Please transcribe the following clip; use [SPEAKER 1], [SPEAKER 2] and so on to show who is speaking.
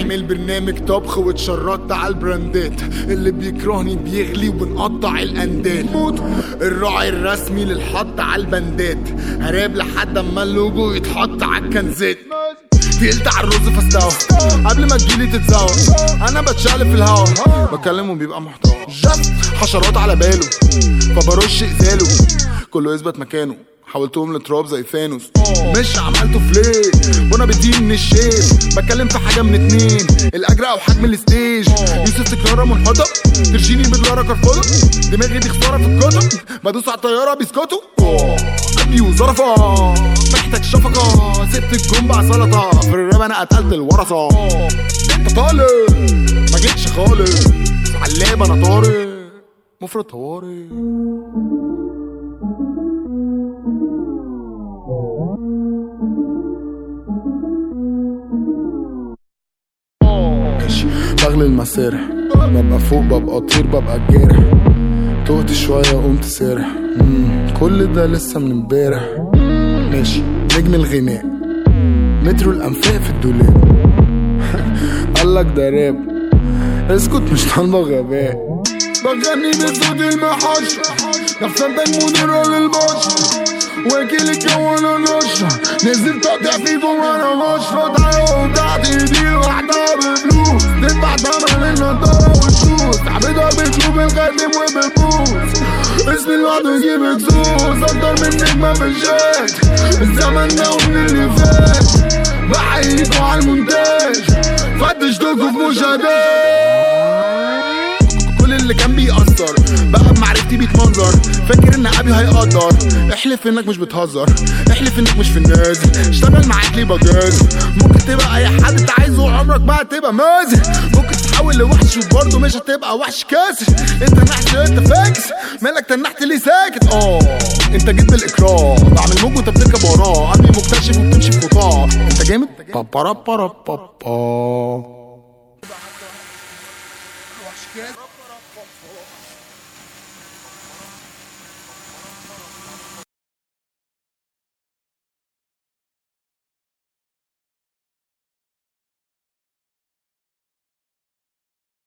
[SPEAKER 1] بعمل برنامج طبخ واتشردت على البراندات اللي بيكرهني بيغلي وبنقطع الاندات موت الراعي الرسمي للحط على البندات هراب لحد اما اللوجو يتحط على الكنزات تقلت على الرز فاستوى قبل ما تجيلي تتزوى انا بتشقلب في الهوا بكلمه بيبقى محتوى جت حشرات على باله فبرش ازاله كله يثبت مكانه حولتهم لتراب زي ثانوس مش عملته فليك وانا بدين من الشيب بتكلم في حاجه من اتنين الاجر او حجم الستيج يوسف تكراره منحطه ترشيني بدولار كرفضه دماغي دي خساره في الكتب بدوس على الطياره بيسكتوا ابي وزرفه محتاج شفقه سبت الجنب سلطه في الراب انا قتلت الورثه انت طالب ما جيتش خالص علاب انا طارق مفرد طوارئ ماشي بغلي المسارح ببقى فوق ببقى طير ببقى جارح تهت شوية قمت سارح مم، كل ده لسه من امبارح ماشي نجم الغناء مترو الانفاق في الدولاب قالك ده راب اسكت مش طالبة غباء بغني بصوت المحشة نفس انت مدير للبشر واكل الجو انا نشرة نزلت اقطع فيكم وانا مشرة تعالوا تحت ايدي واحدة بفلوس تدفع تمن النضارة والشوز تعبدها باسلوب الخاتم وبالبوس اسمي لوحده يجيب اكسوس اكتر من نجمة في الشات الزمن ده ومن اللي فات بحييكوا على المونتاج فتشتكوا في مشاهدات كل اللي كان بيأثر بقى بمعرفتي بيتمنظر فاكر ان ابي هيقدر احلف انك مش بتهزر احلف انك مش في الناس اشتغل معاك ليه بجاز ممكن تبقى اي حد انت عايزه عمرك ما هتبقى مازن ممكن تتحول لوحش وبرضه مش هتبقى وحش كاسر انت نحس انت فاكس مالك تنحت ليه ساكت اه انت جيت بالاكراه بعمل موج وانت بتركب وراه ابي مكتشف وبتمشي في قطاع انت جامد بابا بابا بابا